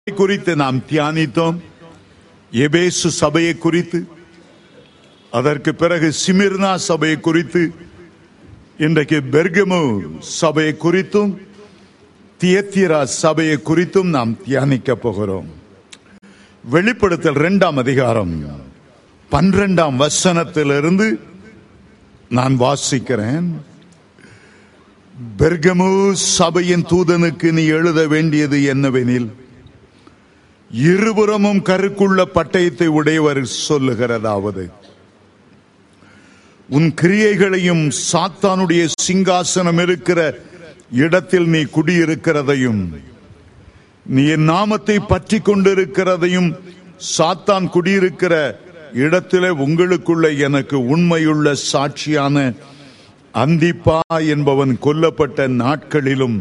குறித்து நாம் தியானித்தோம் எபேசு சபையை குறித்து அதற்கு பிறகு சிமிர்னா சபையை குறித்து இன்றைக்கு பெர்கமு சபையை குறித்தும் தியத்திரா சபையை குறித்தும் நாம் தியானிக்க போகிறோம் வெளிப்படுத்தல் இரண்டாம் அதிகாரம் பன்னிரெண்டாம் வசனத்திலிருந்து நான் வாசிக்கிறேன் பெர்கமு சபையின் தூதனுக்கு நீ எழுத வேண்டியது என்னவெனில் இருபுறமும் கருக்குள்ள பட்டயத்தை உடையவர் சொல்லுகிறதாவது உன் கிரியைகளையும் சாத்தானுடைய சிங்காசனம் இருக்கிற இடத்தில் நீ குடியிருக்கிறதையும் நீ என் நாமத்தை பற்றி கொண்டிருக்கிறதையும் சாத்தான் குடியிருக்கிற இடத்திலே உங்களுக்குள்ள எனக்கு உண்மையுள்ள சாட்சியான அந்திப்பா என்பவன் கொல்லப்பட்ட நாட்களிலும்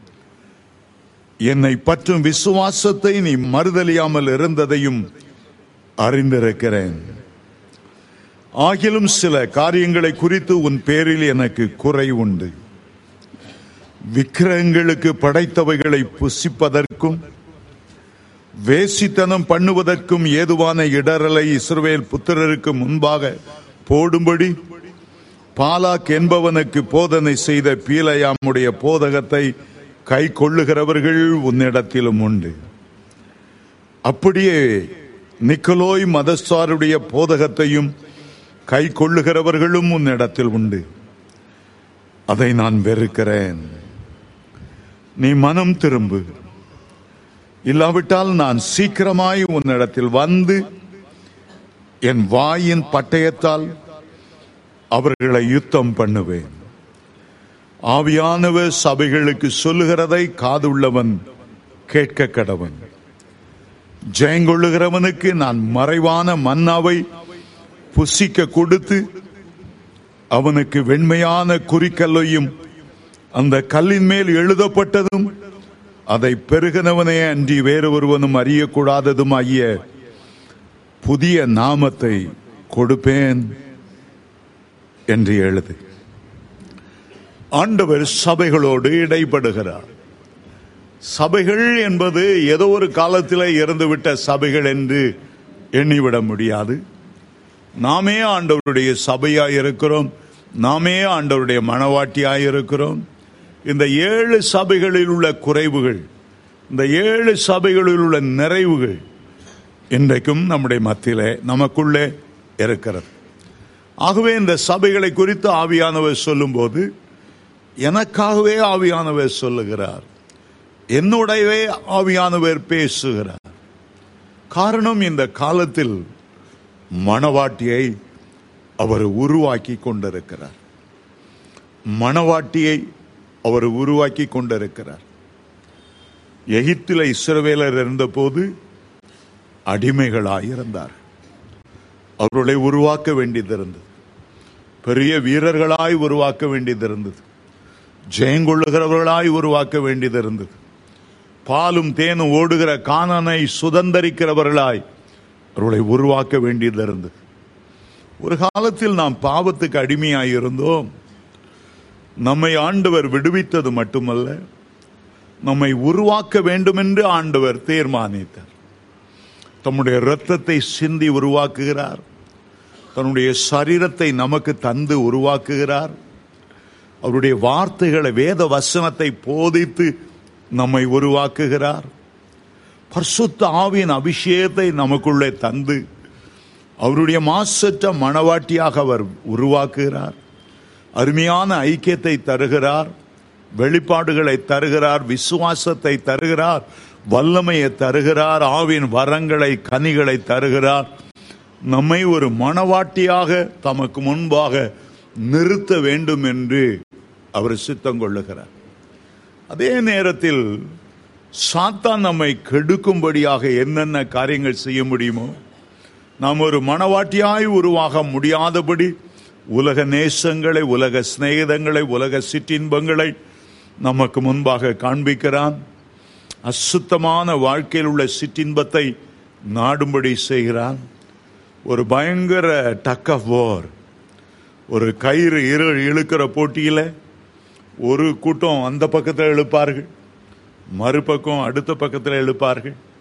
என்னை பற்றும் விசுவாசத்தை நீ மறுதலியாமல் இருந்ததையும் அறிந்திருக்கிறேன் ஆகிலும் சில காரியங்களை குறித்து உன் பேரில் எனக்கு குறை உண்டு விக்கிரகங்களுக்கு படைத்தவைகளை புசிப்பதற்கும் வேசித்தனம் பண்ணுவதற்கும் ஏதுவான இடரலை இஸ்ரவேல் புத்திரருக்கு முன்பாக போடும்படி பாலாக் என்பவனுக்கு போதனை செய்த பீலையாமுடைய போதகத்தை கை கொள்ளுகிறவர்கள் உன்னிடத்திலும் உண்டு அப்படியே நிக்கலோய் மதஸ்தாருடைய போதகத்தையும் கை கொள்ளுகிறவர்களும் உன்னிடத்தில் உண்டு அதை நான் வெறுக்கிறேன் நீ மனம் திரும்பு இல்லாவிட்டால் நான் சீக்கிரமாய் உன்னிடத்தில் வந்து என் வாயின் பட்டயத்தால் அவர்களை யுத்தம் பண்ணுவேன் ஆவியானவர் சபைகளுக்கு சொல்லுகிறதை காதுள்ளவன் கேட்க கடவன் ஜெயங்கொள்ளுகிறவனுக்கு நான் மறைவான மன்னாவை புசிக்க கொடுத்து அவனுக்கு வெண்மையான குறிக்கல்லையும் அந்த கல்லின் மேல் எழுதப்பட்டதும் அதை பெருகினவனே அன்றி வேறு ஒருவனும் அறியக்கூடாததும் ஆகிய புதிய நாமத்தை கொடுப்பேன் என்று எழுது ஆண்டவர் சபைகளோடு இடைப்படுகிறார் சபைகள் என்பது ஏதோ ஒரு காலத்தில் இறந்துவிட்ட சபைகள் என்று எண்ணிவிட முடியாது நாமே ஆண்டவருடைய சபையாய் இருக்கிறோம் நாமே ஆண்டவருடைய மனவாட்டியாய் இருக்கிறோம் இந்த ஏழு சபைகளில் உள்ள குறைவுகள் இந்த ஏழு சபைகளில் உள்ள நிறைவுகள் இன்றைக்கும் நம்முடைய மத்தியிலே நமக்குள்ளே இருக்கிறது ஆகவே இந்த சபைகளை குறித்து ஆவியானவர் சொல்லும்போது எனக்காகவே ஆவியானவர் சொல்லுகிறார் என்னுடையவே ஆவியானவர் பேசுகிறார் காரணம் இந்த காலத்தில் மணவாட்டியை அவர் உருவாக்கி கொண்டிருக்கிறார் மணவாட்டியை அவர் உருவாக்கி கொண்டிருக்கிறார் எகிப்தில இஸ்ரவேலர் இருந்தபோது அடிமைகளாய் இருந்தார் அவர்களை உருவாக்க வேண்டியது இருந்தது பெரிய வீரர்களாய் உருவாக்க வேண்டியது இருந்தது ஜெயங்கொள்ளுகிறவர்களாய் உருவாக்க வேண்டியது இருந்தது பாலும் தேனும் ஓடுகிற காணனை சுதந்தரிக்கிறவர்களாய் அவர்களை உருவாக்க வேண்டியது இருந்தது ஒரு காலத்தில் நாம் பாவத்துக்கு அடிமையாய் இருந்தோம் நம்மை ஆண்டவர் விடுவித்தது மட்டுமல்ல நம்மை உருவாக்க வேண்டும் என்று ஆண்டவர் தீர்மானித்தார் தம்முடைய இரத்தத்தை சிந்தி உருவாக்குகிறார் தன்னுடைய சரீரத்தை நமக்கு தந்து உருவாக்குகிறார் அவருடைய வார்த்தைகளை வேத வசனத்தை போதித்து நம்மை உருவாக்குகிறார் பரிசுத்த ஆவியின் அபிஷேகத்தை நமக்குள்ளே தந்து அவருடைய மாசற்ற மணவாட்டியாக அவர் உருவாக்குகிறார் அருமையான ஐக்கியத்தை தருகிறார் வெளிப்பாடுகளை தருகிறார் விசுவாசத்தை தருகிறார் வல்லமையை தருகிறார் ஆவின் வரங்களை கனிகளை தருகிறார் நம்மை ஒரு மணவாட்டியாக தமக்கு முன்பாக நிறுத்த வேண்டும் என்று அவர் சித்தம் கொள்ளுகிறார் அதே நேரத்தில் சாத்தான் நம்மை கெடுக்கும்படியாக என்னென்ன காரியங்கள் செய்ய முடியுமோ நாம் ஒரு மணவாட்டியாய் உருவாக முடியாதபடி உலக நேசங்களை உலக சிநேகிதங்களை உலக சிற்றின்பங்களை நமக்கு முன்பாக காண்பிக்கிறான் அசுத்தமான வாழ்க்கையில் உள்ள சிற்றின்பத்தை நாடும்படி செய்கிறான் ஒரு பயங்கர டக் ஆஃப் வார் ஒரு கயிறு இரு இழுக்கிற போட்டியில் ஒரு கூட்டம் அந்த பக்கத்தில் இழுப்பார்கள் மறுபக்கம் அடுத்த பக்கத்தில் இழுப்பார்கள்